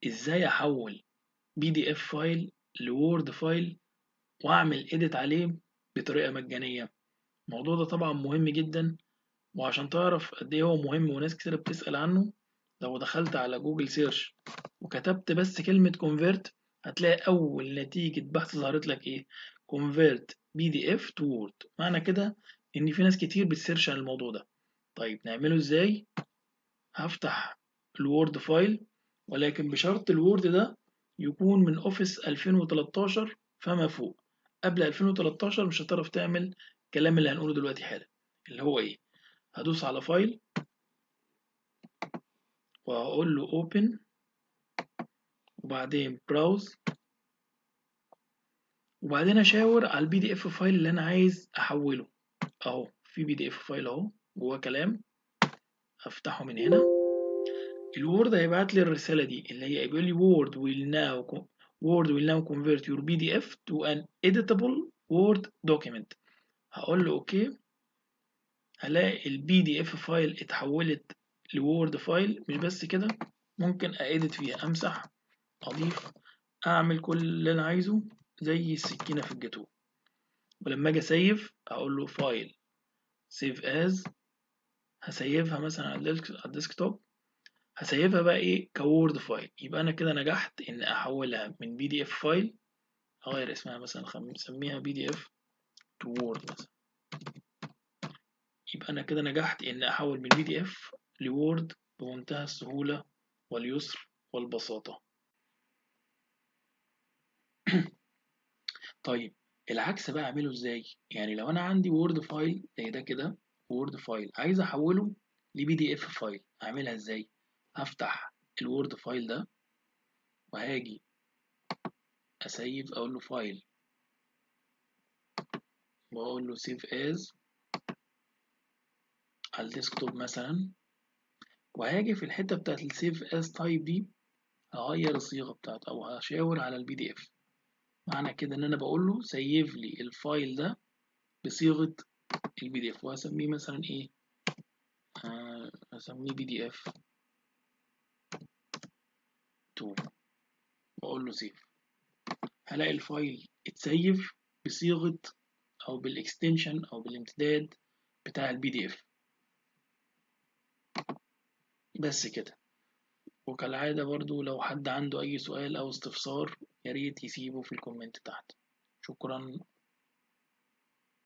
ازاي احول بي دي اف فايل لوورد فايل واعمل اديت عليه بطريقه مجانيه الموضوع ده طبعا مهم جدا وعشان تعرف قد ايه هو مهم وناس كتير بتسأل عنه لو دخلت على جوجل سيرش وكتبت بس كلمة كونفيرت هتلاقي أول نتيجة بحث ظهرت لك إيه كونفيرت بي دي اف تو وورد معنى كده إن في ناس كتير بتسيرش عن الموضوع ده طيب نعمله إزاي هفتح الوورد فايل ولكن بشرط الوورد ده يكون من اوفيس 2013 فما فوق قبل 2013 مش هتعرف تعمل الكلام اللي هنقوله دلوقتي حالا اللي هو ايه هدوس على فايل وهقول له open وبعدين browse وبعدين اشاور على البي دي اف فايل اللي انا عايز احوله اهو في بي دي اف فايل اهو جواه كلام افتحه من هنا الوورد هيبعت لي الرسالة دي اللي هي بيقول لي word will now word will now convert your PDF to an editable word document هقول له اوكي هلاقي البي دي اف فايل اتحولت لوورد فايل مش بس كده ممكن أأدت فيها أمسح أضيف أعمل كل اللي أنا عايزه زي السكينة في الجاتوه ولما أجي أسيف أقول له فايل سيف أز هسيفها مثلا على الديسكتوب هسيفها بقى إيه كوورد فايل يبقى أنا كده نجحت إن أحولها من بي دي إف فايل أغير اسمها مثلا نسميها بي دي إف تو وورد مثلا يبقى أنا كده نجحت إن أحول من بي دي إف لوورد بمنتهى السهولة واليسر والبساطة طيب العكس بقى أعمله إزاي؟ يعني لو أنا عندي وورد فايل زي ده كده وورد فايل عايز أحوله لبي دي إف فايل أعملها إزاي؟ هفتح الوورد فايل ده وهاجي أسيف أقول له فايل وأقول له سيف as على الديسكتوب مثلا وهاجي في الحتة بتاعت السيف as تايب دي هغير الصيغة بتاعته أو هشاور على البي دي إف معنى كده إن أنا بقول له سيف لي الفايل ده بصيغة البي دي إف وهسميه مثلا إيه آه هسميه بي دي إف 2 وأقول له سيف هلاقي الفايل اتسيف بصيغة أو بالإكستنشن أو بالامتداد بتاع البي دي إف بس كده وكالعادة برضو لو حد عنده أي سؤال أو استفسار ياريت يسيبه في الكومنت تحت شكرا